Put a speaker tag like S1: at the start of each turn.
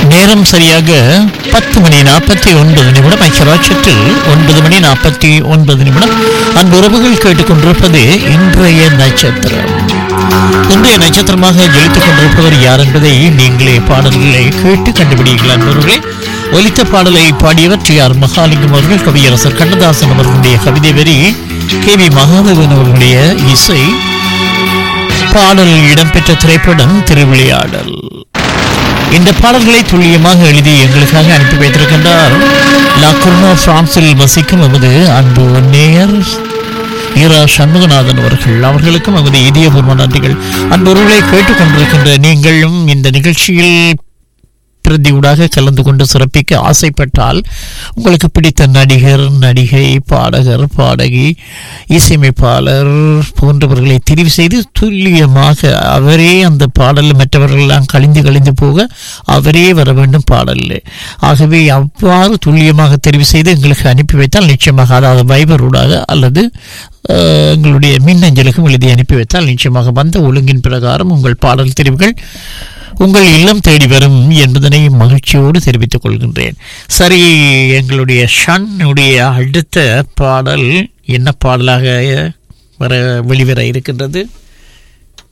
S1: நேரம் சரியாக பத்து மணி நாற்பத்தி ஒன்பது நிமிடம் ஐக்கியராட்சத்தில் ஒன்பது மணி நாற்பத்தி ஒன்பது நிமிடம் அன்பு உறவுகள் கேட்டுக்கொண்டிருப்பது இன்றைய நட்சத்திரம் இன்றைய நட்சத்திரமாக ஜொலித்துக் கொண்டிருப்பவர் யார் என்பதை நீங்களே பாடல்களை கேட்டு கண்டுபிடிக்கலாம் அன்பவர்களே ஒலித்த பாடலை பாடியவர் டி ஆர் மகாலிங்கம் அவர்கள் கவியரசர் கண்ணதாசன் அவர்களுடைய கவிதை வரி கே வி மகாதேவன் அவர்களுடைய இசை பாடல் இடம்பெற்ற திரைப்படம் திருவிளையாடல் இந்த பாடல்களை துல்லியமாக எழுதி எங்களுக்காக அனுப்பி வைத்திருக்கின்றார் லாக்குர்னோ பிரான்சில் வசிக்கும் எமது அன்பு நேயர் ஈரா சண்முகநாதன் அவர்கள் அவர்களுக்கும் எமது இதயபூர்வ நன்றிகள் அன்பொருளை கேட்டுக்கொண்டிருக்கின்ற நீங்களும் இந்த நிகழ்ச்சியில் பிரதியூடாக கலந்து கொண்டு சிறப்பிக்க ஆசைப்பட்டால் உங்களுக்கு பிடித்த நடிகர் நடிகை பாடகர் பாடகி இசையமைப்பாளர் போன்றவர்களை தெரிவு செய்து துல்லியமாக அவரே அந்த பாடல் மற்றவர்களெல்லாம் கழிந்து கழிந்து போக அவரே வர வேண்டும் பாடலில் ஆகவே அவ்வாறு துல்லியமாக தெரிவு செய்து எங்களுக்கு அனுப்பி வைத்தால் நிச்சயமாக அதாவது வைபரூடாக அல்லது அஹ், எங்களுடைய மின்னஞ்சலுக்கும் எழுதி அனுப்பி வைத்தால் நிச்சயமாக வந்த ஒழுங்கின் பிரகாரம் உங்கள் பாடல் தெரிவுகள் உங்கள் இல்லம் தேடி வரும் என்பதனை மகிழ்ச்சியோடு தெரிவித்துக் கொள்கின்றேன் சரி எங்களுடைய ஷன்னுடைய அடுத்த பாடல் என்ன பாடலாக வர வெளிவர இருக்கின்றது